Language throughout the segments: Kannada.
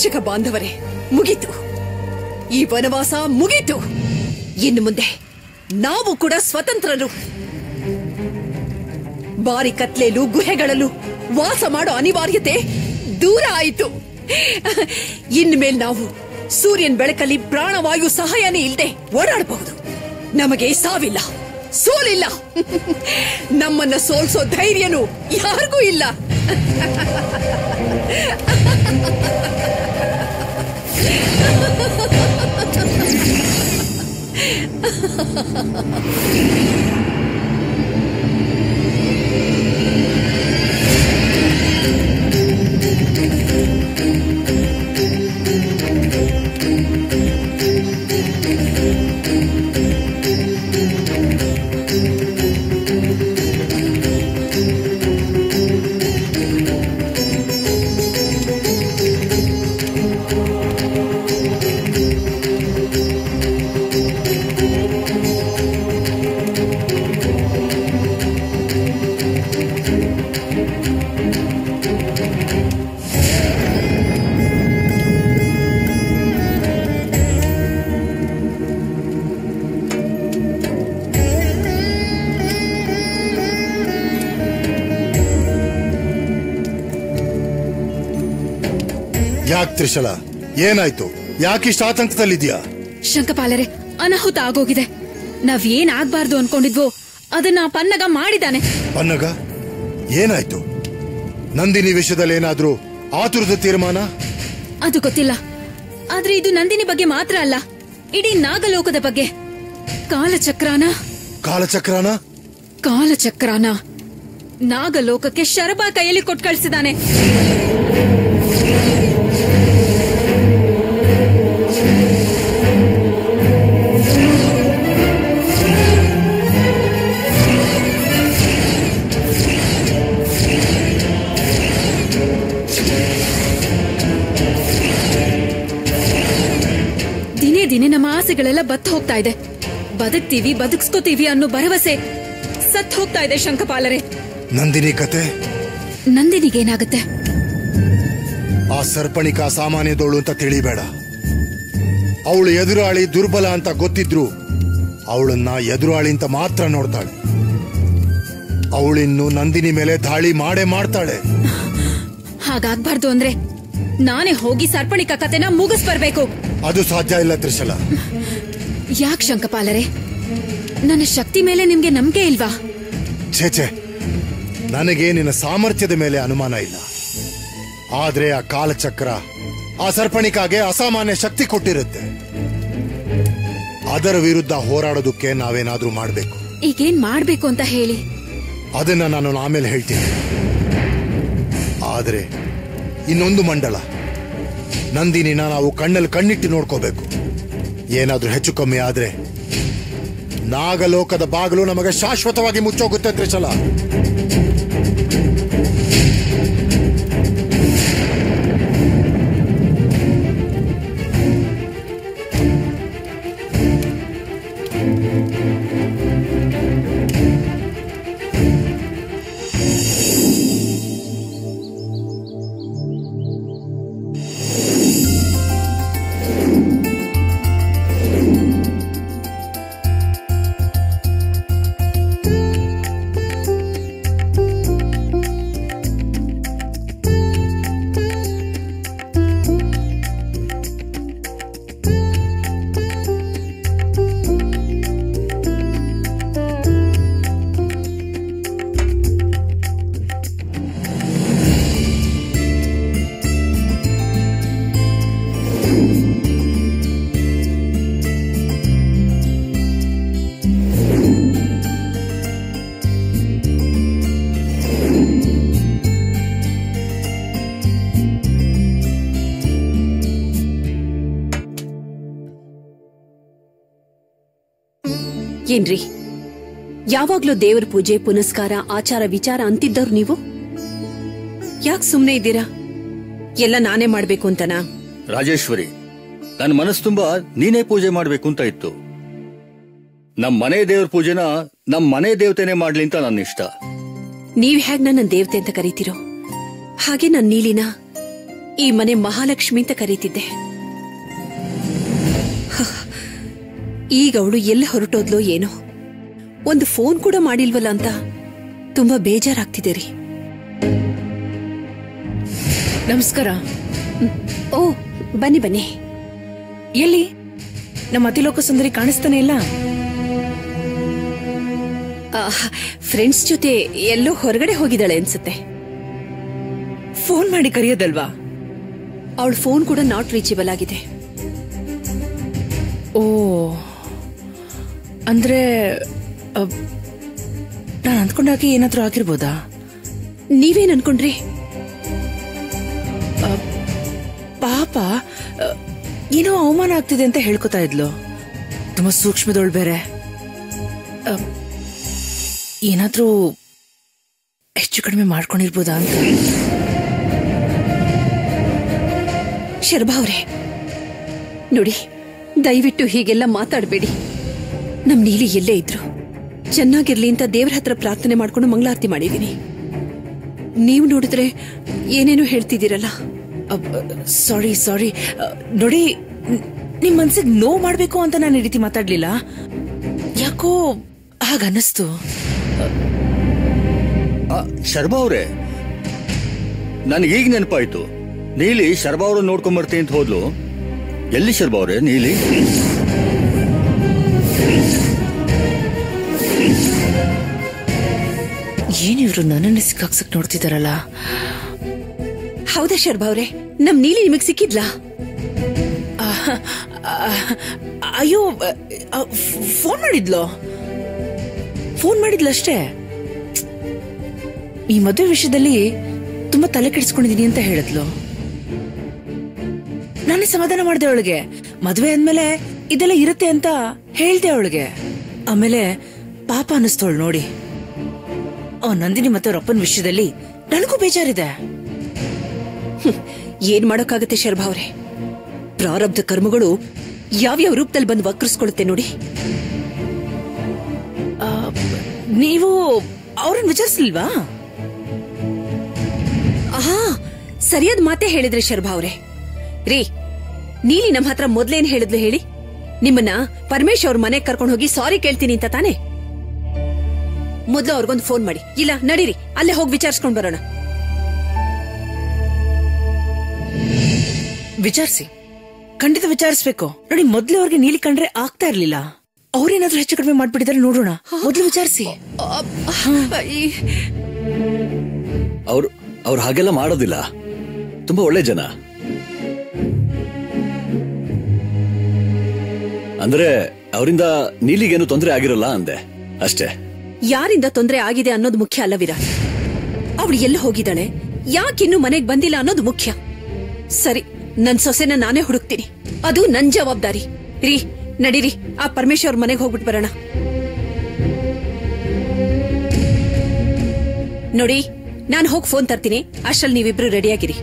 ವೀಕ್ಷಕ ಬಾಂಧವರೇ ಮುಗೀತು ಈ ವನವಾಸ ಮುಗೀತು ಇನ್ನು ಮುಂದೆ ನಾವು ಕೂಡ ಸ್ವತಂತ್ರರು ಬಾರಿ ಕತ್ಲೇಲು ಗುಹೆಗಳಲ್ಲೂ ವಾಸ ಮಾಡೋ ಅನಿವಾರ್ಯತೆ ದೂರ ಆಯಿತು ಇನ್ಮೇಲೆ ನಾವು ಸೂರ್ಯನ್ ಬೆಳಕಲ್ಲಿ ಪ್ರಾಣವಾಯು ಸಹಾಯನೇ ಇಲ್ಲದೆ ಓಡಾಡಬಹುದು ನಮಗೆ ಸಾವಿಲ್ಲ ಸೋಲಿಲ್ಲ ನಮ್ಮನ್ನ ಸೋಲ್ಸೋ ಧೈರ್ಯನೂ ಯಾರಿಗೂ ಇಲ್ಲ ಯಾಕೆ ತ್ರಿಶಲ ಏನಾಯ್ತು ಯಾಕಿಷ್ಟು ಆತಂಕದಲ್ಲಿದ್ಯಾ ಶಂಕಪಾಲರೆ ಅನಾಹುತ ಆಗೋಗಿದೆ ನಾವ್ ಏನ್ ಆಗ್ಬಾರ್ದು ಅನ್ಕೊಂಡಿದ್ವೋ ಅದನ್ನ ಪನ್ನಗ ಮಾಡಿದಾನೆ ಪನ್ನಗ ಏನಾಯ್ತು ನಂದಿನಿ ವಿಷಯದಲ್ಲಿ ಏನಾದ್ರೂ ಆತುರದ ತೀರ್ಮಾನ ಅದು ಗೊತ್ತಿಲ್ಲ ಆದ್ರೆ ಇದು ನಂದಿನಿ ಬಗ್ಗೆ ಮಾತ್ರ ಅಲ್ಲ ಇಡೀ ನಾಗಲೋಕದ ಬಗ್ಗೆ ಕಾಲಚಕ್ರಾನ ಕಾಲಚಕ್ರನ ಕಾಲಚಕ್ರಾನ ನಾಗಲೋಕಕ್ಕೆ ಶರಭ ಕೈಯಲ್ಲಿ ಕೊಟ್ಟು ಕಳಿಸಿದಾನೆ ದಿನೇ ದಿನೇ ನಮ್ಮ ಆಸೆಗಳೆಲ್ಲ ಬತ್ತು ಹೋಗ್ತಾ ಇದೆ ಬದುಕ್ತೀವಿ ಬದುಕ್ಸ್ಕೋತೀವಿ ಅನ್ನೋ ಭರವಸೆ ಸತ್ ಹೋಗ್ತಾ ಇದೆ ಶಂಕಪಾಲರೆ ನಂದಿನಿ ಕತೆ ನಂದಿನಿಗೇನಾಗುತ್ತೆ ಆ ಸರ್ಪಣಿಕ ಸಾಮಾನ್ಯದವಳು ಅಂತ ತಿಳಿಬೇಡ ಅವಳು ಎದುರಾಳಿ ದುರ್ಬಲ ಅಂತ ಗೊತ್ತಿದ್ರು ಅವಳನ್ನ ಎದುರಾಳಿ ಅಂತ ಮಾತ್ರ ನೋಡ್ತಾಳೆ ಅವಳಿನ್ನು ನಂದಿನಿ ಮೇಲೆ ದಾಳಿ ಮಾಡೇ ಮಾಡ್ತಾಳೆ ಹಾಗಾಗ್ಬಾರ್ದು ಅಂದ್ರೆ ನಾನೇ ಹೋಗಿ ಸರ್ಪಣಿಕ ಕತೆನ ಮುಗಿಸ್ ಬರ್ಬೇಕು ಅದು ಸಾಧ್ಯ ಇಲ್ಲ ತ್ರಿಶಲ ಯಾಕ್ ಶಂಕಪಾಲರೆ ನನ್ನ ಶಕ್ತಿ ಮೇಲೆ ನಿಮ್ಗೆ ನಂಬಿಕೆ ಇಲ್ವಾ ಛೇ ಛೇ ನನಗೆ ನಿನ್ನ ಸಾಮರ್ಥ್ಯದ ಮೇಲೆ ಅನುಮಾನ ಇಲ್ಲ ಆದ್ರೆ ಆ ಕಾಲಚಕ್ರ ಆ ಸರ್ಪಣಿಕಾಗೆ ಅಸಾಮಾನ್ಯ ಶಕ್ತಿ ಕೊಟ್ಟಿರುತ್ತೆ ಅದರ ವಿರುದ್ಧ ಹೋರಾಡೋದಕ್ಕೆ ನಾವೇನಾದ್ರೂ ಮಾಡಬೇಕು ಈಗೇನ್ ಮಾಡ್ಬೇಕು ಅಂತ ಹೇಳಿ ಅದನ್ನ ನಾನು ಆಮೇಲೆ ಹೇಳ್ತೀನಿ ಆದ್ರೆ ಇನ್ನೊಂದು ಮಂಡಲ ನಂದಿನಿನ ನಾವು ಕಣ್ಣಲ್ಲಿ ಕಣ್ಣಿಟ್ಟು ನೋಡ್ಕೋಬೇಕು ಏನಾದ್ರೂ ಹೆಚ್ಚು ಕಮ್ಮಿ ಆದ್ರೆ ನಾಗಲೋಕದ ಬಾಗಿಲು ನಮಗೆ ಶಾಶ್ವತವಾಗಿ ಮುಚ್ಚೋಗುತ್ತೆ ತ್ರಿಶಲ ಏನ್ರಿ ಯಾವಾಗ್ಲೂ ದೇವರ ಪೂಜೆ ಪುನಸ್ಕಾರ ಆಚಾರ ವಿಚಾರ ಅಂತಿದ್ದವ್ರು ನೀವು ಯಾಕೆ ಸುಮ್ನೆ ಇದ್ದೀರಾ ಎಲ್ಲ ನಾನೇ ಮಾಡ್ಬೇಕು ಅಂತನಾ ರಾಜೇಶ್ವರಿ ನನ್ನ ಮನಸ್ಸು ತುಂಬಾ ನೀನೇ ಪೂಜೆ ಮಾಡ್ಬೇಕು ಅಂತ ಇತ್ತು ನಮ್ ಮನೆ ದೇವ್ರ ಪೂಜೆನ ನಮ್ ಮನೆ ದೇವತೆನೆ ಮಾಡ್ಲಿ ಅಂತ ನನ್ನ ಇಷ್ಟ ನೀವ್ ಹೇಗ್ ನನ್ನ ದೇವತೆ ಅಂತ ಕರಿತೀರೋ ಹಾಗೆ ನನ್ ನೀಲಿನ ಈ ಮನೆ ಮಹಾಲಕ್ಷ್ಮಿ ಅಂತ ಕರೀತಿದ್ದೆ ಹ, ಈಗ ಅವಳು ಎಲ್ಲಿ ಹೊರಟೋದ್ಲೋ ಏನೋ ಒಂದು ಫೋನ್ ಕೂಡ ಮಾಡಿಲ್ವಲ್ಲ ಅಂತ ತುಂಬಾ ಬೇಜಾರಾಗ್ತಿದೆ ರೀ ನಮಸ್ಕಾರ ಓ ಬನ್ನಿ ಬನ್ನಿ ಎಲ್ಲಿ ನಮ್ಮ ಅತಿಲೋಕ ಸುಂದರಿ ಕಾಣಿಸ್ತಾನೆ ಇಲ್ಲ ಫ್ರೆಂಡ್ಸ್ ಜೊತೆ ಎಲ್ಲೋ ಹೊರಗಡೆ ಹೋಗಿದ್ದಾಳೆ ಅನ್ಸುತ್ತೆ ಫೋನ್ ಮಾಡಿ ಕರೆಯೋದಲ್ವಾ ಅವಳ ಫೋನ್ ಕೂಡ ನಾಟ್ ರೀಚಬಲ್ ಆಗಿದೆ ಓ ಅಂದ್ರೆ ನಾನು ಅಂದ್ಕೊಂಡಾಗೆ ಏನಾದ್ರೂ ಆಗಿರ್ಬೋದಾ ನೀವೇನ್ ಅನ್ಕೊಂಡ್ರಿ ಪಾಪ ಅ, ಏನೋ ಅವಮಾನ ಆಗ್ತಿದೆ ಅಂತ ಹೇಳ್ಕೊತಾ ಇದ್ಲು ತುಂಬಾ ಸೂಕ್ಷ್ಮದೋಳ್ ಬೇರೆ ಅ, ಏನಾದ್ರೂ ಹೆಚ್ಚು ಕಡಿಮೆ ಮಾಡ್ಕೊಂಡಿರ್ಬೋದಾ ಅಂತ ಶರ್ಭಾ ಅವ್ರೆ ನೋಡಿ ದಯವಿಟ್ಟು ಹೀಗೆಲ್ಲ ಮಾತಾಡಬೇಡಿ ನಮ್ ನೀಲಿ ಎಲ್ಲೇ ಇದ್ರು ಚೆನ್ನಾಗಿರ್ಲಿ ಅಂತ ದೇವ್ರ ಹತ್ರ ಪ್ರಾರ್ಥನೆ ಮಾಡ್ಕೊಂಡು ಮಂಗಳಾರತಿ ಮಾಡಿದೀನಿ ನೀವು ನೋಡಿದ್ರೆ ಏನೇನೋ ಹೇಳ್ತಿದ್ದೀರಲ್ಲ ಸಾರಿ ಸಾರಿ ನೋಡಿ ನ್- ನಿಮ್ ಮನ್ಸಿಗೆ ನೋವು ಮಾಡ್ಬೇಕು ಅಂತ ನಾನು ಈ ರೀತಿ ಮಾತಾಡ್ಲಿಲ್ಲ ಯಾಕೋ ಹಾಗ ಅನ್ನಿಸ್ತು ಆ, ಶರ್ಮಾ ಅವ್ರೆ ನನಗೀಗ ನೆನಪಾಯ್ತು ನೀಲಿ ಶರ್ಮಾ ಅವ್ರನ್ನ ನೋಡ್ಕೊಂಡ್ ಬರ್ತೀನಿ ಅಂತ ಹೋದ್ಲು ಎಲ್ಲಿ ಶರ್ಮಾ ಅವ್ರೆ ನೀಲಿ ಏನ್ ಇವ್ರು ನನ್ನನ್ನು ಸಿಕ್ಕಾಕ್ಸಕ್ ನೋಡ್ತಿದಾರಲ್ಲ ಹೌದಾ ಶರ್ಭಾ ಅವ್ರೆ ನಮ್ ನೀಲಿ ನಿಮಗ್ ಸಿಕ್ಕಿದ್ಲಾ ಆಹ್, ಆಹ್, ಅಯ್ಯೋ ಫೋನ್ ಮಾಡಿದ್ಲು ಫೋನ್ ಮಾಡಿದ್ಲಷ್ಟೇ ಈ ಮದುವೆ ವಿಷಯದಲ್ಲಿ ತುಂಬಾ ತಲೆ ಕೆಡಿಸ್ಕೊಂಡಿದೀನಿ ಅಂತ ಹೇಳಿದ್ಲು ನಾನೇ ಸಮಾಧಾನ ಮಾಡ್ದೆ ಅವಳಿಗೆ ಮದ್ವೆ ಅಂದ್ಮೇಲೆ ಇದೆಲ್ಲ ಇರುತ್ತೆ ಅಂತ ಹೇಳ್ದೆ ಅವಳಿಗೆ ಆಮೇಲೆ ಪಾಪ ಅನ್ನಿಸ್ತವಳು ನೋಡಿ ಆ ನಂದಿನಿ ಮತ್ತೆ ಅವ್ರ ಅಪ್ಪನ ವಿಷಯದಲ್ಲಿ ನನಗೂ ಬೇಜಾರಿದೆ ಏನ್ ಮಾಡೋಕ್ಕಾಗತ್ತೆ ಶರ್ಭಾ ಅವ್ರೆ ಪ್ರಾರಬ್ಧ ಕರ್ಮಗಳು ಯಾವ್ಯಾವ ರೂಪದಲ್ಲಿ ಬಂದು ವಕ್ರಿಸ್ಕೊಳುತ್ತೆ ನೋಡಿ ಆ, ನೀವು ಅವ್ರನ್ನ ವಿಚಾರಿಸ್ಲಿಲ್ವಾ ಆಹಾ ಸರಿಯಾದ ಮಾತೇ ಹೇಳಿದ್ರಿ ಶರ್ಭಾ ಅವ್ರೆ ರೀ ನೀಲಿ ನಮ್ ಹತ್ರ ಮೊದ್ಲೇನ್ ಹೇಳಿದ್ಲು ಹೇಳಿ ನಿಮ್ಮನ್ನ ಪರಮೇಶ್ ಅವ್ರ ಮನೆಗ್ ಕರ್ಕೊಂಡು ಹೋಗಿ ಸಾರಿ ಕೇಳ್ತೀನಿ ಅಂತ ತಾನೆ ಮೊದ್ಲು ಅವ್ರಿಗೊಂದು ಫೋನ್ ಮಾಡಿ ಇಲ್ಲ ನಡೀರಿ ಅಲ್ಲೇ ಹೋಗಿ ವಿಚಾರಿಸ್ಕೊಂಡ್ ಬರೋಣ ವಿಚಾರಿಸಿ ಖಂಡಿತ ವಿಚಾರಿಸ್ಬೇಕು ನೋಡಿ ಮೊದ್ಲು ಅವ್ರಿಗೆ ನೀಲಿ ಕಂಡ್ರೆ ಆಗ್ತಾ ಇರ್ಲಿಲ್ಲ ಅವ್ರೇನಾದ್ರೂ ಹೆಚ್ಚು ಕಡಿಮೆ ಮಾಡ್ಬಿಟ್ಟಿದ್ರೆ ನೋಡೋಣ ಮೊದ್ಲು ವಿಚಾರಿಸಿ ಅವ್ರು ಅವ್ರು ಹಾಗೆಲ್ಲ ಮಾಡೋದಿಲ್ಲ ತುಂಬಾ ಒಳ್ಳೆ ಜನ ಅಂದ್ರೆ ಅವರಿಂದ ನೀಲಿಗೇನು ತೊಂದರೆ ಆಗಿರಲ್ಲ ಅಂದೆ ಅಷ್ಟೇ ಯಾರಿಂದ ತೊಂದ್ರೆ ಆಗಿದೆ ಅನ್ನೋದು ಮುಖ್ಯ ಅಲ್ಲ ವಿರಾಟ್ ಅವಳು ಎಲ್ಲ ಹೋಗಿದ್ದಾಳೆ ಯಾಕಿನ್ನು ಮನೆಗ್ ಬಂದಿಲ್ಲ ಅನ್ನೋದು ಮುಖ್ಯ ಸರಿ ನನ್ ಸೊಸೆನ ನಾನೇ ಹುಡುಕ್ತೀನಿ ಅದು ನನ್ ಜವಾಬ್ದಾರಿ ರೀ ನಡೀರಿ ಆ ಪರಮೇಶ್ವರ್ ಮನೆಗೆ ಹೋಗ್ಬಿಟ್ ಬರೋಣ ನೋಡಿ ನಾನು ಹೋಗಿ ಫೋನ್ ತರ್ತೀನಿ ಅಷ್ಟ್ರಲ್ಲಿ ನೀವಿಬ್ರು ರೆಡಿಯಾಗಿರಿ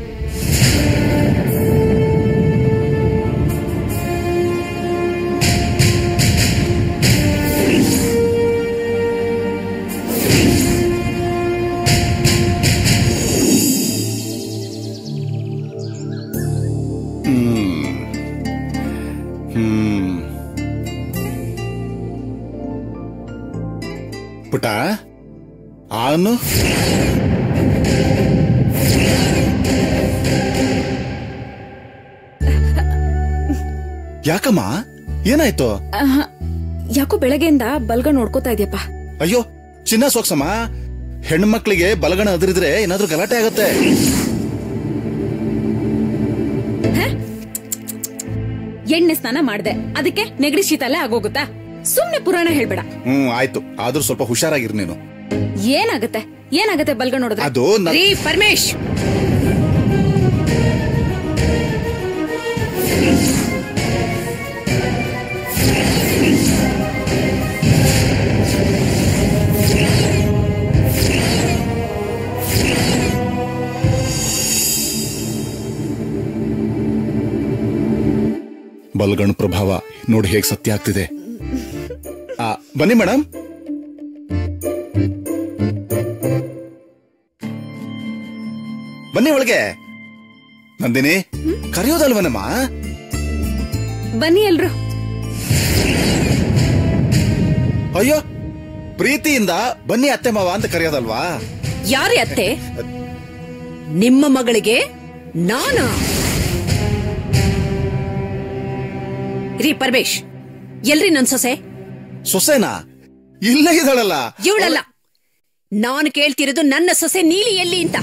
ಹ್ಮ್ ಪುಟ ಆನು ಯಾಕಮ್ಮ ಏನಾಯ್ತು ಯಾಕೋ ಬೆಳಗ್ಗೆಯಿಂದ ಬಲ್ಗ ನೋಡ್ಕೋತಾ ಇದೆಯಪ್ಪ ಅಯ್ಯೋ ಚಿನ್ನ ಸೋಕ್ಸಮ್ಮ ಹೆಣ್ಮಕ್ಳಿಗೆ ಬಲಗಣ ಅದ್ರಿದ್ರೆ ಏನಾದ್ರೂ ಗಲಾಟೆ ಆಗತ್ತೆ ಎಣ್ಣೆ ಸ್ನಾನ ಮಾಡ್ದೆ ಅದಕ್ಕೆ ನೆಗಡಿ ಶೀತಲ್ಲೇ ಆಗೋಗುತ್ತಾ ಸುಮ್ನೆ ಪುರಾಣ ಹೇಳ್ಬೇಡ ಹ್ಮ್ ಆಯ್ತು ಆದ್ರೂ ಸ್ವಲ್ಪ ಹುಷಾರಾಗಿರ್ ನೀನು ಏನಾಗತ್ತೆ ಏನಾಗತ್ತೆ ಬಲ್ಗ ನೋಡಿದ್ರೆ ಅದು ನ- ರೀ ಪರಮೇಶ್ ಬಲಗಣ ಪ್ರಭಾವ ನೋಡಿ ಹೇಗ್ ಸತ್ಯ ಆಗ್ತಿದೆ ಆ, ಬನ್ನಿ ಮೇಡಮ್ ಬನ್ನಿ ಒಳಗೆ ನಂದಿನಿ ಕರೆಯೋದಲ್ವನಮ್ಮ ಬನ್ನಿ ಎಲ್ರು ಅಯ್ಯೋ ಪ್ರೀತಿಯಿಂದ ಬನ್ನಿ ಅತ್ತೆ ಮಾವ ಅಂತ ಕರೆಯೋದಲ್ವಾ ಯಾರೇ ಅತ್ತೆ ನಿಮ್ಮ ಮಗಳಿಗೆ ನಾನಾ ರೀ ಪರಮೇಶ್ ಎಲ್ರಿ ನನ್ ಸೊಸೆ ಸೊಸೆನಾ ಇಲ್ಲೇ ಇದ್ದಾಳಲ್ಲ ಇವಳಲ್ಲ ನಾನು ಕೇಳ್ತಿರೋದು ನನ್ನ ಸೊಸೆ ನೀಲಿ ಎಲ್ಲಿ ಅಂತ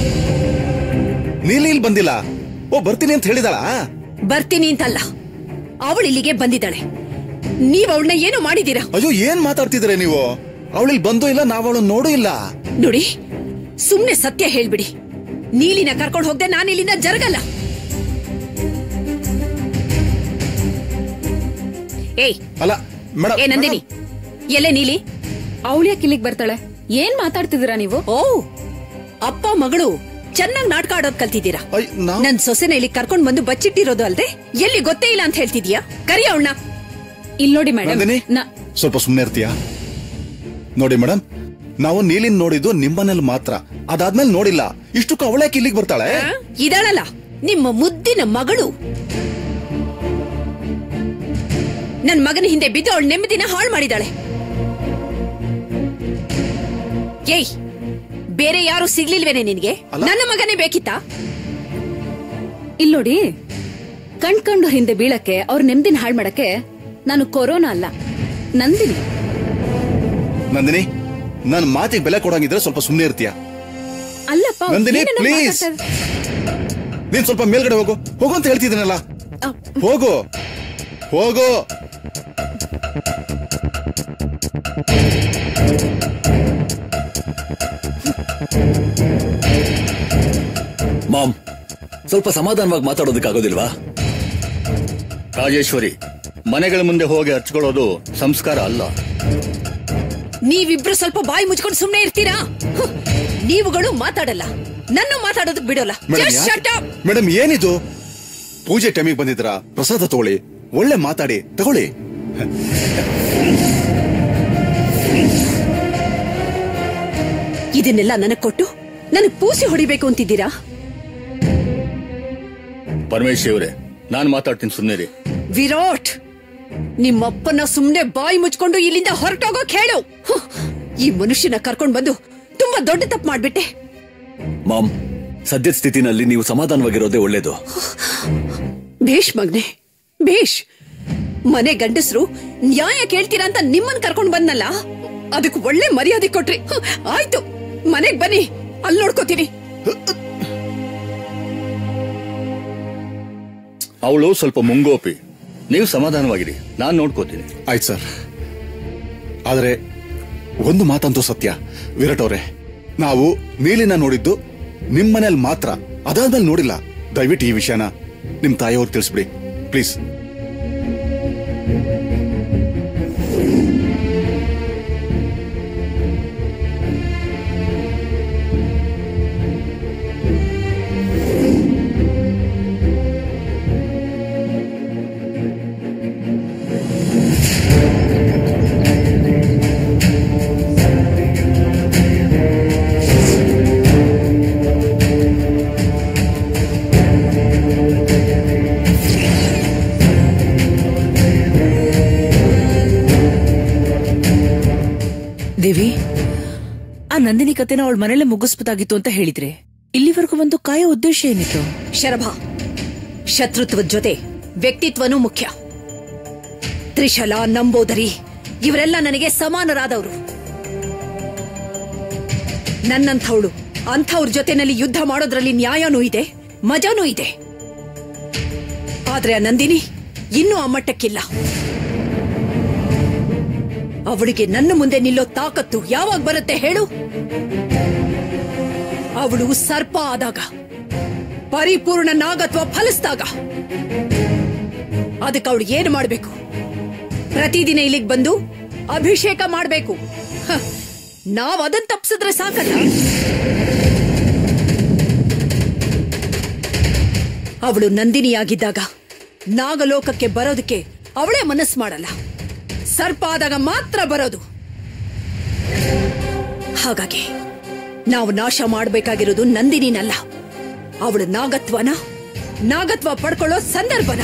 ನೀಲಿ ಇಲ್ಲಿ ಬಂದಿಲ್ಲ ಓ ಬರ್ತೀನಿ ಅಂತ ಹೇಳಿದಾಳ ಬರ್ತೀನಿ ಅಂತಲ್ಲ ಅವಳು ಇಲ್ಲಿಗೆ ಬಂದಿದ್ದಾಳೆ ನೀವ್ ಅವಳನ್ನ ಏನು ಮಾಡಿದೀರಾ ಅಯ್ಯೋ ಏನ್ ಮಾತಾಡ್ತಿದ್ರೆ ನೀವು ಅವಳಿಲ್ ಬಂದು ಇಲ್ಲ ನಾವ್ ಅವಳು ನೋಡೂ ಇಲ್ಲ ನೋಡಿ ಸುಮ್ನೆ ಸತ್ಯ ಹೇಳ್ಬಿಡಿ ನೀಲಿನ ಕರ್ಕೊಂಡು ಹೋಗ್ದೆ ನಾನು ಇಲ್ಲಿಂದ ಜರಗಲ್ಲ ಏಯ್ ಅಲ್ಲ ಮೇಡಮ್ ಏ ನಂದಿನಿ ಎಲ್ಲೇ ನೀಲಿ ಅವಳ್ಯಾಕೆ ಇಲ್ಲಿಗೆ ಬರ್ತಾಳೆ ಏನ್ ಮಾತಾಡ್ತಿದ್ದೀರಾ ನೀವು ಓ ಅಪ್ಪ ಮಗಳು ಚೆನ್ನಾಗ್ ನಾಟಕ ಆಡೋದ್ ಕಲ್ತಿದ್ದೀರಾ ಅಯ್ಯ, ನಾವ್- ನನ್ ಸೊಸೆನ ಇಲ್ಲಿ ಕರ್ಕೊಂಡ್ ಬಂದು ಬಚ್ಚಿಟ್ಟಿರೋದು ಅಲ್ದೆ ಎಲ್ಲಿ ಗೊತ್ತೇ ಇಲ್ಲ ಅಂತ ಹೇಳ್ತಿದ್ಯಾ ಕರಿ ಅವಳನ್ನ ಇಲ್ಲಿ ನೋಡಿ ಮೇಡಮ್ ನಂದಿನಿ ಸ್ವಲ್ಪ ಸುಮ್ನೆ ಇರ್ತೀಯಾ ನೋಡಿ ಮೇಡಮ್ ನಾವು ನೀಲಿನ್ ನೋಡಿದ್ದು ನಿಮ್ಮನೇಲಿ ಮಾತ್ರ ಅದಾದ್ಮೇಲೆ ನೋಡಿಲ್ಲ ಇಷ್ಟಕ್ಕೂ ಅವಳ್ಯಾಕೆ ಇಲ್ಲಿಗೆ ಬರ್ತಾಳೆ ಇದಾಳಲ್ಲ ನಿಮ್ಮ ಮುದ್ದಿನ ಮಗಳು ನನ್ ಮಗನ ಹಿಂದೆ ಬಿದ್ದು ಅವಳ ನೆಮ್ಮದಿನ ಹಾಳು ಮಾಡಿದಾಳೆ ಏಯ್ ಬೇರೆ ಯಾರು ಸಿಗ್ಲಿಲ್ವೇನೆ ನಿನ್ಗೆ ಅಲ್ಲ. ನನ್ನ ಮಗನೇ ಬೇಕಿತ್ತಾ ಇಲ್ಲಿ ನೋಡಿ ಕಣ್ ಕಂಡು ಹಿಂದೆ ಬೀಳಕ್ಕೆ ಅವ್ರ ನೆಮ್ಮದಿನ ಹಾಳು ಮಾಡಕ್ಕೆ ನಾನು ಕೊರೋನಾ ಅಲ್ಲ ನಂದಿನಿ ನಂದಿನಿ ನನ್ ಮಾತಿಗೆ ಬೆಲೆ ಕೊಡಂಗಿದ್ರೆ ಸ್ವಲ್ಪ ಸುಮ್ನೆ ಇರ್ತೀಯಾ ಅಲ್ಲಪ್ಪ ಅವ್ರು ನಂದಿನಿ, ಏನೇನೋ please. ಮಾತಾಡ್ತಾ ನೀನ್ ಸ್ವಲ್ಪ ಮೇಲ್ಗಡೆ ಹೋಗು ಹೋಗು ಅಂತ ಹೇಳ್ತಿದ್ದೀನಲ್ಲ ಅಹ್, ಹೋಗು ಹೋಗು ಮಾಮ್ ಸ್ವಲ್ಪ ಸಮಾಧಾನವಾಗಿ ಮಾತಾಡೋದಕ್ಕಾಗೋದಿಲ್ವಾ ರಾಜೇಶ್ವರಿ ಮನೆಗಳ ಮುಂದೆ ಹೋಗಿ ಹಚ್ಕೊಳ್ಳೋದು ಸಂಸ್ಕಾರ ಅಲ್ಲ ನೀವಿಬ್ರು ಸ್ವಲ್ಪ ಬಾಯಿ ಮುಚ್ಕೊಂಡು ಸುಮ್ನೆ ಇರ್ತೀರಾ ಹುಂ. ನೀವುಗಳು ಮಾತಾಡಲ್ಲ ನನ್ನ ಮಾತಾಡೋದಕ್ ಬಿಡೋಲ್ಲ madam Just shut up. Madam ಏನಿದು ಪೂಜೆ ಟೈಮಿಗೆ ಬಂದಿದ್ರ ಪ್ರಸಾದ ತಗೊಳ್ಳಿ ಒಳ್ಳೆ ಮಾತಾಡಿ ತಗೊಳ್ಳಿ ಇದನ್ನೆಲ್ಲ ನನಗ್ ಕೊಟ್ಟು ನನಗ್ ಪೂಸಿ ಹೊಡಿಬೇಕು ಅಂತಿದ್ದೀರಾ ಪರಮೇಶ್ ಅವರೇ ನಾನ್ ಮಾತಾಡ್ತೀನಿ ಸುಮ್ಮನೆ ವಿರಾಟ್ ನಿಮ್ಮಪ್ಪನ ಸುಮ್ನೆ ಬಾಯಿ ಮುಚ್ಕೊಂಡು ಇಲ್ಲಿಂದ ಹೊರಟೋಗೋಕ್ ಹೇಳು ಹುಂ. ಈ ಮನುಷ್ಯನ ಕರ್ಕೊಂಡ್ ಬಂದು ತುಂಬಾ ದೊಡ್ಡ ತಪ್ಪು ಮಾಡ್ಬಿಟ್ಟೆ ಮಾಮ್ ಸದ್ಯದ ಸ್ಥಿತಿನಲ್ಲಿ ನೀವು ಸಮಾಧಾನವಾಗಿರೋದೇ ಒಳ್ಳೇದು ಭೇಷ್ ಮಗ್ನೆ ಭೇಷ್ ಮನೆ ಗಂಡಸ್ರು ನ್ಯಾಯ ಕೇಳ್ತೀರಾ ಅಂತ ನಿಮ್ಮನ್ ಕರ್ಕೊಂಡ್ ಬಂದ್ನಲ್ಲ ಅದಕ್ಕೆ ಒಳ್ಳೆ ಮರ್ಯಾದೆ ಕೊಟ್ರಿ ಹುಂ, ಆಯ್ತು ಮನೆಗ್ ಬನ್ನಿ ಅಲ್ಲಿ ನೋಡ್ಕೋತೀನಿ ಅವಳು ಸ್ವಲ್ಪ ಮುಂಗೋಪಿ ನೀವು ಸಮಾಧಾನವಾಗಿರಿ ನಾನ್ ನೋಡ್ಕೋತೀನಿ ಆಯ್ತು ಸರ್ ಆದ್ರೆ ಒಂದು ಮಾತಂತೂ ಸತ್ಯ ವಿರಾಟ್ ಅವರೇ ನಾವು ನೀಲಿನ ನೋಡಿದ್ದು ನಿಮ್ ಮನೇಲಿ ಮಾತ್ರ ಅದಾದ್ಮೇಲೆ ನೋಡಿಲ್ಲ ದಯವಿಟ್ಟು ಈ ವಿಷಯನ ನಿಮ್ ತಾಯಿಯವ್ರಿಗೆ ತಿಳಿಸ್ಬಿಡಿ ಪ್ಲೀಸ್ ದೇವಿ ಆ ನಂದಿನಿ ಕತೆನ ಅವಳ ಮನೇಲೆ ಮುಗಿಸ್ಬೋದಾಗಿತ್ತು ಅಂತ ಹೇಳಿದ್ರೆ ಇಲ್ಲಿವರೆಗೂ ಒಂದು ಕಾಯೋ ಉದ್ದೇಶ ಏನಿತ್ತು ಶರಭ ಶತ್ರುತ್ವದ ಜೊತೆ ವ್ಯಕ್ತಿತ್ವನೂ ಮುಖ್ಯ ತ್ರಿಶಲ ನಂಬೋದರಿ ಇವರೆಲ್ಲ ನನಗೆ ಸಮಾನರಾದವರು ನನ್ನಂಥವಳು ಅಂಥವ್ರ ಜೊತೆನಲ್ಲಿ ಯುದ್ಧ ಮಾಡೋದ್ರಲ್ಲಿ ನ್ಯಾಯನೂ ಇದೆ ಮಜಾನೂ ಇದೆ ಆದ್ರೆ ಆ ನಂದಿನಿ ಇನ್ನೂ ಆ ಮಟ್ಟಕ್ಕಿಲ್ಲ ಅವಳಿಗೆ ನನ್ನ ಮುಂದೆ ನಿಲ್ಲೋ ತಾಕತ್ತು ಯಾವಾಗ ಬರುತ್ತೆ ಹೇಳು ಅವಳು ಸರ್ಪ ಆದಾಗ ಪರಿಪೂರ್ಣ ನಾಗತ್ವ ಫಲಿಸಿದಾಗ ಅದಕ್ಕೆ ಅವಳು ಏನು ಮಾಡ್ಬೇಕು ಪ್ರತಿದಿನ ಇಲ್ಲಿಗೆ ಬಂದು ಅಭಿಷೇಕ ಮಾಡ್ಬೇಕು ಹ, ನಾವ್ ಅದನ್ ತಪ್ಸಿದ್ರೆ ಸಾಕಲ್ಲ ಅವಳು ನಂದಿನಿಯಾಗಿದ್ದಾಗ ನಾಗಲೋಕಕ್ಕೆ ಬರೋದಕ್ಕೆ ಅವಳೇ ಮನಸ್ಸು ಮಾಡಲ್ಲ ಸರ್ಪ ಆದಾಗ ಮಾತ್ರ ಬರೋದು ಹಾಗಾಗಿ ನಾವು ನಾಶ ಮಾಡಬೇಕಾಗಿರೋದು ನಂದಿನಿನಲ್ಲ ಅವಳು ನಾಗತ್ವನ ನಾಗತ್ವ ಪಡ್ಕೊಳ್ಳೋ ಸಂದರ್ಭನ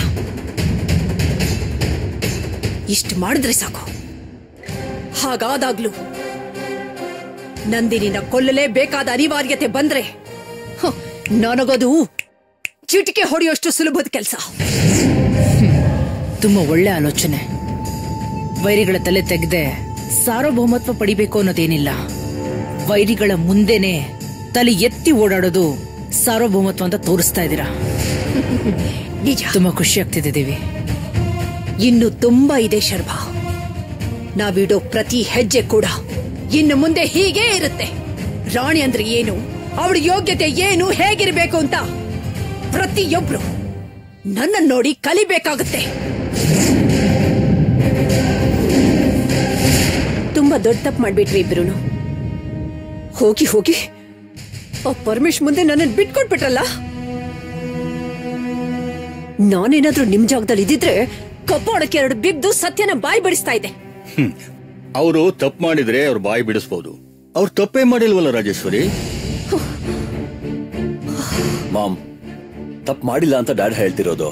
ಇಷ್ಟು ಮಾಡಿದ್ರೆ ಸಾಕು ಹಾಗಾದಾಗ್ಲೂ ನಂದಿನಿನ ಕೊಲ್ಲಲೇಬೇಕಾದ ಅನಿವಾರ್ಯತೆ ಬಂದ್ರೆ ಹ, ನನಗದು ಚಿಟಿಕೆ ಹೊಡೆಯೋಷ್ಟು ಸುಲಭದ ಕೆಲಸ ತುಂಬಾ ಒಳ್ಳೆ ಆಲೋಚನೆ ವೈರಿಗಳ ತಲೆ ತೆಗೆದೆ ಸಾರ್ವಭೌಮತ್ವ ಪಡಿಬೇಕು ಅನ್ನೋದೇನಿಲ್ಲ ವೈರಿಗಳ ಮುಂದೆನೆ ತಲೆ ಎತ್ತಿ ಓಡಾಡೋದು ಸಾರ್ವಭೌಮತ್ವ ಅಂತ ತೋರಿಸ್ತಾ ಇದ್ದೀರಾ ನಿಜ ತುಂಬಾ ಖುಷಿ ಆಗ್ತಿದೆ ದೇವಿ ಇನ್ನು ತುಂಬಾ ಇದೆ ಶರ್ಮಾ ನಾವಿಡೋ ಪ್ರತಿ ಹೆಜ್ಜೆ ಕೂಡ ಇನ್ನು ಮುಂದೆ ಹೀಗೇ ಇರುತ್ತೆ ರಾಣಿ ಅಂದ್ರೆ ಏನು ಅವಳ ಯೋಗ್ಯತೆ ಏನು ಹೇಗಿರ್ಬೇಕು ಅಂತ ಪ್ರತಿಯೊಬ್ರು ನನ್ನ ನೋಡಿ ಕಲಿಬೇಕಾಗುತ್ತೆ ತುಂಬಾ ದೊಡ್ಡ ತಪ್ಪು ಮಾಡ್ಬಿಟ್ರಿ ಇಬ್ರು ಹೋಗಿ ಹೋಗಿ ಆ ಪರಮೇಶ್ ಮುಂದೆ ನನ್ನನ್ನು ಬಿಟ್ಕೊಟ್ಬಿಟ್ರಲ್ಲ ನಾನೇನಾದ್ರೂ ನಿಮ್ ಜಾಗದಲ್ಲಿ ಇದ್ದಿದ್ರೆ ಕಪಾಳಕ್ಕೆ ಎರಡು ಬಿದ್ದು ಸತ್ಯನ ಬಾಯಿ ಬಿಡಿಸ್ತಾ ಇದ್ದೆ ಅವರು ತಪ್ಪು ಮಾಡಿದ್ರೆ ಅವ್ರ ಬಾಯಿ ಬಿಡಿಸ್ಬೋದು ಅವ್ರು ತಪ್ಪೇ ಮಾಡಿಲ್ವಲ್ಲ ರಾಜೇಶ್ವರಿ ಮಾಮ್ ತಪ್ಪು ಮಾಡಿಲ್ಲ ಅಂತ ಡ್ಯಾಡ್ ಹೇಳ್ತಿರೋದು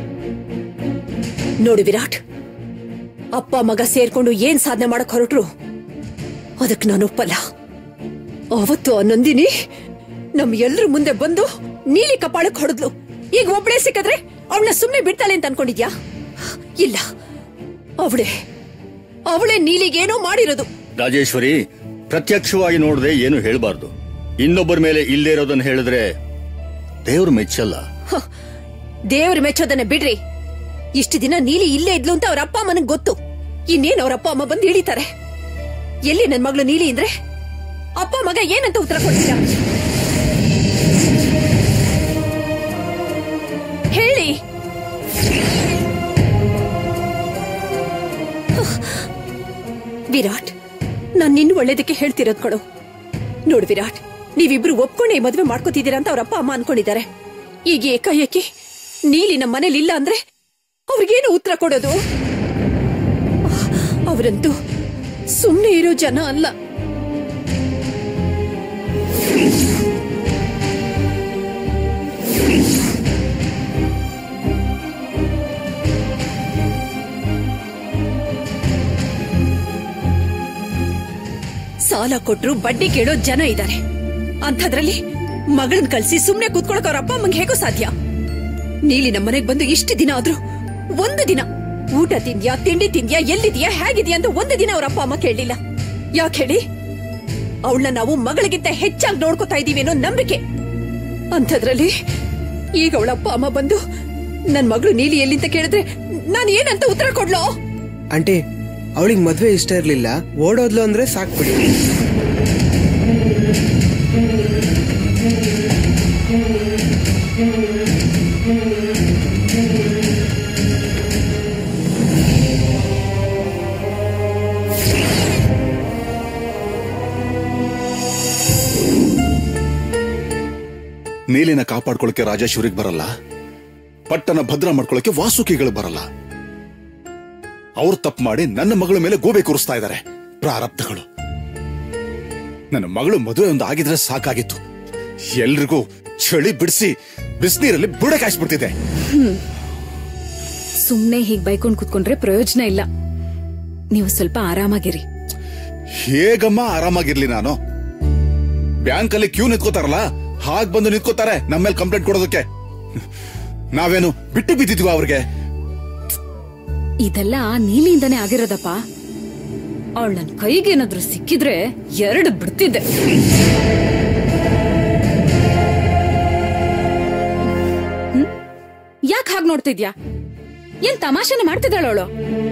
ನೋಡು ವಿರಾಟ್ ಅಪ್ಪ ಮಗ ಸೇರ್ಕೊಂಡು ಏನ್ ಸಾಧನೆ ಮಾಡಕ್ ಹೊರಟ್ರು ಅದಕ್ಕೆ ನಾನು ಒಪ್ಪಲ್ಲ ಅವತ್ತು ಆ ನಂದಿನಿ ನಮ್ ಎಲ್ರ ಮುಂದೆ ಬಂದು ನೀಲಿ ಕಪಾಳಕ್ ಹೊಡೆದ್ಲು ಈಗ ಒಬ್ಳೆ ಸಿಕ್ಕಿದ್ರೆ ಅವಳನ್ನ ಸುಮ್ನೆ ಬಿಡ್ತಾಳೆ ಅಂತ ಅನ್ಕೊಂಡಿದ್ಯಾ ಇಲ್ಲ ಅವಳೆ ಅವಳೇ ನೀಲಿಗೇನೋ ಮಾಡಿರೋದು ರಾಜೇಶ್ವರಿ ಪ್ರತ್ಯಕ್ಷವಾಗಿ ನೋಡದೆ ಏನು ಹೇಳ್ಬಾರ್ದು ಇನ್ನೊಬ್ಬರ ಮೇಲೆ ಇಲ್ಲೇ ಇರೋದನ್ನ ಹೇಳಿದ್ರೆ ದೇವ್ರು ಮೆಚ್ಚಲ್ಲ ಹ, ದೇವ್ರ ಮೆಚ್ಚೋದನ್ನ ಬಿಡ್ರಿ ಇಷ್ಟು ದಿನ ನೀಲಿ ಇಲ್ಲೇ ಇದ್ಲು ಅಂತ ಅವ್ರ ಅಪ್ಪ ಅಮ್ಮನಿಗೆ ಗೊತ್ತು ಇನ್ನೇನ್ ಅವ್ರ ಅಪ್ಪ ಅಮ್ಮ ಬಂದು ಹಿಡಿತಾರೆ ಎಲ್ಲಿ ನನ್ ಮಗಳು ನೀಲಿ ಅಂದ್ರೆ ಅಪ್ಪ ಮಗ ಏನಂತ ಉತ್ತರ ಕೊಡ್ತೀರಾ ಹೇಳಿ ವಿರಾಟ್ ನಾನ್ ನಿನ್ನ ಒಳ್ಳೇದಕ್ಕೆ ಹೇಳ್ತಿರೋದ್ ಕೊಡು ನೋಡು ವಿರಾಟ್ ನೀವಿಬ್ರು ಒಪ್ಕೊಂಡೆ ಈ ಮದ್ವೆ ಮಾಡ್ಕೋತಿದ್ದೀರಾ ಅಂತ ಅವ್ರ ಅಪ್ಪ ಅಮ್ಮ ಅನ್ಕೊಂಡಿದ್ದಾರೆ ಈಗ ಏಕಾಏಕಿ ನೀಲಿ ನಮ್ಮ ಮನೇಲಿ ಇಲ್ಲ ಅಂದ್ರೆ ಅವ್ರಿಗೇನು ಉತ್ತರ ಕೊಡೋದು ಅವರಂತೂ ಸುಮ್ಮನೆ ಇರೋ ಜನ ಅಲ್ಲ ಸಾಲ ಕೊಟ್ರು ಬಡ್ಡಿ ಕೇಳೋ ಜನ ಇದ್ದಾರೆ ಅಂಥದ್ರಲ್ಲಿ ಮಗಳನ್ ಕಳ್ಸಿ ಸುಮ್ನೆ ಕೂತ್ಕೊಳಕ್ ಅವ್ರ ಅಪ್ಪ ಅಮ್ಮಂಗೆ ಹೇಗೋ ಸಾಧ್ಯ ನೀಲಿ ನಮ್ಮನೆಗ್ ಬಂದು ಇಷ್ಟು ದಿನ ಆದ್ರೂ ಒಂದು ದಿನ ಊಟ ತಿಂದ್ಯಾ ತಿಂಡಿ ತಿಂದ್ಯಾ ಎಲ್ಲಿದ್ಯಾ ಹೇಗಿದ್ಯಾ ಅಂತ ಒಂದು ದಿನ ಅವ್ರ ಅಪ್ಪ ಅಮ್ಮ ಕೇಳಲಿಲ್ಲ ಯಾಕೆ ಹೇಳಿ ಅವಳನ್ನ ನಾವು ಮಗಳಿಗಿಂತ ಹೆಚ್ಚಾಗಿ ನೋಡ್ಕೋತಾ ಇದೀವಿ ಅನ್ನೋ ನಂಬಿಕೆ ಅಂಥದ್ರಲ್ಲಿ ಈಗ ಅವಳ ಅಪ್ಪ ಅಮ್ಮ ಬಂದು ನನ್ ಮಗಳು ನೀಲಿ ಎಲ್ಲಿಂತ ಕೇಳಿದ್ರೆ ನಾನು ಏನಂತ ಉತ್ತರ ಕೊಡ್ಲೋ ಆಂಟಿ ಅವಳಿಗೆ ಮದ್ವೆ ಇಷ್ಟ ಇರ್ಲಿಲ್ಲ ಓಡೋದ್ಲು ಅಂದ್ರೆ ಸಾಕ್ಬಿಡಿ ನೀಲಿನ ಕಾಪಾಡ್ಕೊಳಕ್ಕೆ ರಾಜೇಶ್ವರಿಗೆ ಬರಲ್ಲ ಪಟ್ಟಣ ಭದ್ರ ಮಾಡ್ಕೊಳಕ್ಕೆ ವಾಸುಕಿಗಳು ಬರಲ್ಲ ಅವ್ರು ತಪ್ಪು ಮಾಡಿ ನನ್ನ ಮಗಳ ಮೇಲೆ ಗೋಬೆ ಕೂರಿಸ್ತಾ ಇದ್ದಾರೆ ಪ್ರಾರಬ್ಧಗಳು ನನ್ನ ಮಗಳು ಮದುವೆ ಒಂದು ಆಗಿದ್ರೆ ಸಾಕಾಗಿತ್ತು ಎಲ್ರಿಗೂ ಚಳಿ ಬಿಡಿಸಿ ಬಿಸಿನೀರಲ್ಲಿ ಬುಡ ಕಾಯಿಸ್ಬಿಡ್ತಿದ್ದೆ ಸುಮ್ನೆ ಹೀಗ್ ಬೈಕೊಂಡ್ ಕುತ್ಕೊಂಡ್ರೆ ಪ್ರಯೋಜನ ಇಲ್ಲ ನೀವು ಸ್ವಲ್ಪ ಆರಾಮಾಗಿರಿ ಹೇಗಮ್ಮ ಆರಾಮಾಗಿರ್ಲಿ ನಾನು ಬ್ಯಾಂಕ್ ಅಲ್ಲಿ ಕ್ಯೂ ನಿಂತ್ಕೋತಾರಲ್ಲ ಹಾಗ್ ಬಂದು ನಿಂತ್ಕೋತಾರೆ ನಮ್ಮ ಮೇಲೆ ಕಂಪ್ಲೇಂಟ್ ಕೊಡೋದಕ್ಕೆ ನಾವೇನು ಬಿಟ್ಟು ಬಿದ್ದಿದ್ವಿ ಅವ್ರಿಗೆ ಇದೆಲ್ಲ ನೀಲಿಯಿಂದಾನೇ ಆಗಿರೋದಪ್ಪ ಅವಳು ನನ್ ಕೈಗೇನಾದ್ರೂ ಸಿಕ್ಕಿದ್ರೆ ಎರಡು ಬಿಡ್ತಿದ್ದೆ ಯಾಕೆ ಹಾಗೆ ನೋಡ್ತಿದ್ಯಾ ಏನ್ ತಮಾಷೆನ ಮಾಡ್ತಿದ್ದಾಳ ಅವಳು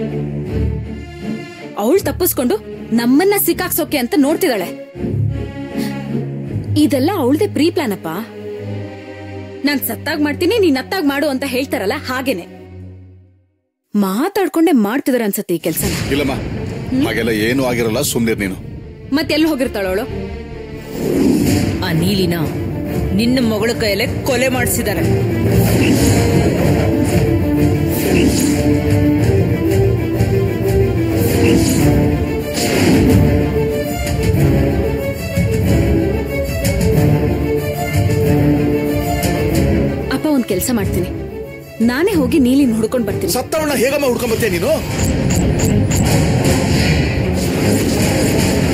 ಅವಳು ತಪ್ಪಿಸ್ಕೊಂಡು ನಮ್ಮನ್ನ ಸಿಕ್ಕಾಕ್ಸೋಕೆ ಅಂತ ನೋಡ್ತಿದ್ದಾಳೆ ಇದೆಲ್ಲ ಅವಳದೇ ಪ್ರೀ ಪ್ಲಾನ್ ಅಪ್ಪ ನಾನ್ ಸತ್ತಾಗ್ ಮಾಡ್ತೀನಿ ನೀನ್ ಅತ್ತಾಗ್ ಮಾಡು ಅಂತ ಹೇಳ್ತಾರಲ್ಲ ಹಾಗೇನೆ ಮಾತಾಡ್ಕೊಂಡೆ ಮಾಡ್ತಿದಾರೆ ಅನ್ಸತ್ತೆ ಈ ಕೆಲ್ಸನ ಇಲ್ಲಮ್ಮ ಹಾಗೆಲ್ಲ ಏನೂ ಆಗಿರಲ್ಲ ಸುಮ್ನಿರ್ ನೀನು ಮತ್ತೆಲ್ಲಿ ಹೋಗಿರ್ತಾಳವಳು ಆ ನೀಲಿನ ನಿನ್ನ ಮಗಳ ಕೈಯಲ್ಲೇ ಕೊಲೆ ಮಾಡಿಸಿದ್ದಾರೆ ಅಪ್ಪ ಒಂದ್ ಕೆಲಸ ಮಾಡ್ತೀನಿ ನಾನೇ ಹೋಗಿ ನೀಲಿನ ಹುಡ್ಕೊಂಡ್ ಬರ್ತೀನಿ ಸತ್ತವಣ್ಣ ಹೇಗಮ್ಮ ಹುಡ್ಕೊಂಬತ್ತೆ ನೀನು